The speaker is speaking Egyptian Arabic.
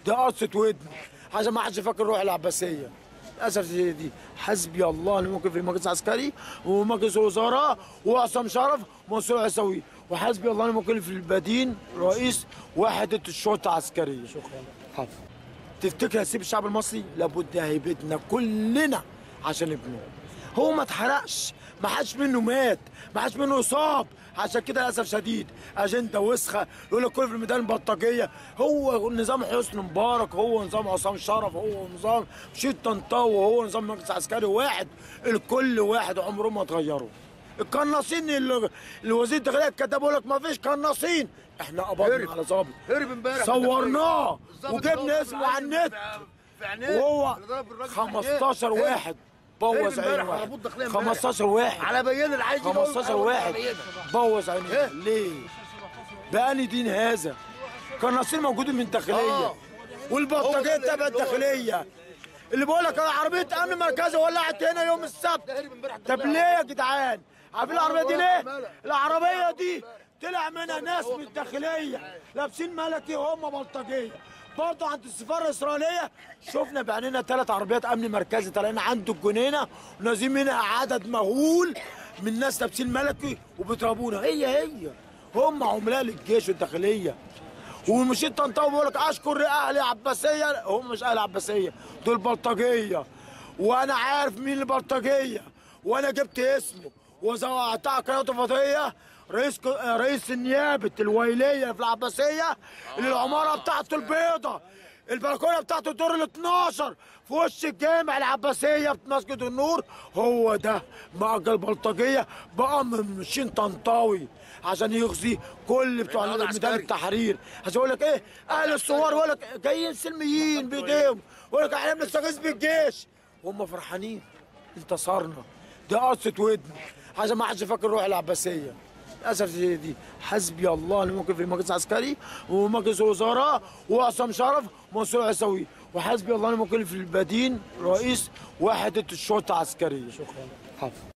دي قصه ودن عشان ما حدش يفكر روح العباسيه للاسف دي حسبي الله اللي ممكن في المجلس العسكري ومجلس الوزراء وعصام شرف ومنصور عيسوي وحسبي الله اللي ممكن في البدين رئيس وحده الشرطه العسكريه شكرا تفتكر هسيب الشعب المصري لابد هيبتنا كلنا عشان ابنه هو ما اتحرقش ما حدش منه مات ما حدش منه اصاب عشان كده للاسف شديد اجنده وسخه يقول لك كل في الميدان بلطجيه هو نظام حسني مبارك هو نظام عصام شرف هو نظام شيط طنطاوي هو نظام مجلس عسكري واحد الكل واحد عمرهم ما اتغيروا القناصين اللي الوزير الداخليه كتب لك ما فيش قناصين احنا قبضنا على ظابط هرب امبارح صورناه الظابط وجبنا اللي هو اسمه على النت في عينيه وهو اللي ضرب الراجل في عينيه. 15 هرب. واحد بوظ امبارح عين على واحد بوت داخلية امبارح. 15 واحد على بيان العايز 15 واحد بوظ عين إيه؟ ليه؟ بأني دين هذا؟ قناصين موجودين من الداخلية آه. والبلطجية هو ده اللي- تبع اللي هو- الداخلية اللي بقول لك انا عربية أمن مركزي ولعت هنا يوم السبت هرب امبارح طب ليه يا جدعان؟ عارفين العربية دي ولا ليه؟ ملك. العربية دي طلع منها ناس من الداخلية لابسين ملكي وهم بلطجية برضه عند السفارة الإسرائيلية شفنا بعينينا ثلاث عربيات أمن مركزي طالعين عند الجنينة ونازلين منها عدد مهول من ناس لابسين ملكي وبيضربونا هي هي هم عملاء للجيش والداخلية ومشيت طنطاوي بيقول لك اشكر اهل عباسيه هم مش اهل عباسيه دول بلطجيه وانا عارف مين البلطجيه وانا جبت اسمه وزعتها قناه فضائيه رئيس ك- آه، رئيس نيابه الويليه في العباسيه اللي العماره بتاعته البيضه البلكونه بتاعته الدور ال 12 في وش الجامع العباسيه في مسجد النور هو ده مأجر البلطجيه بقى ماشيين طنطاوي عشان يغزي كل بتوع هيبقى ميدان عسكري. التحرير عشان يقول لك ايه اهل الثوار يقول لك جايين سلميين بايديهم يقول لك احنا بنستغيث بالجيش وهم فرحانين انتصرنا دي قصه ودن عشان ما حدش يفكر روح العباسيه للاسف دي حسبي الله اللي ممكن في المجلس العسكري ومجلس الوزراء وعصام شرف ومنصور عيسوي وحسبي الله اللي ممكن في البدين رئيس وحده الشرطه العسكريه شكرا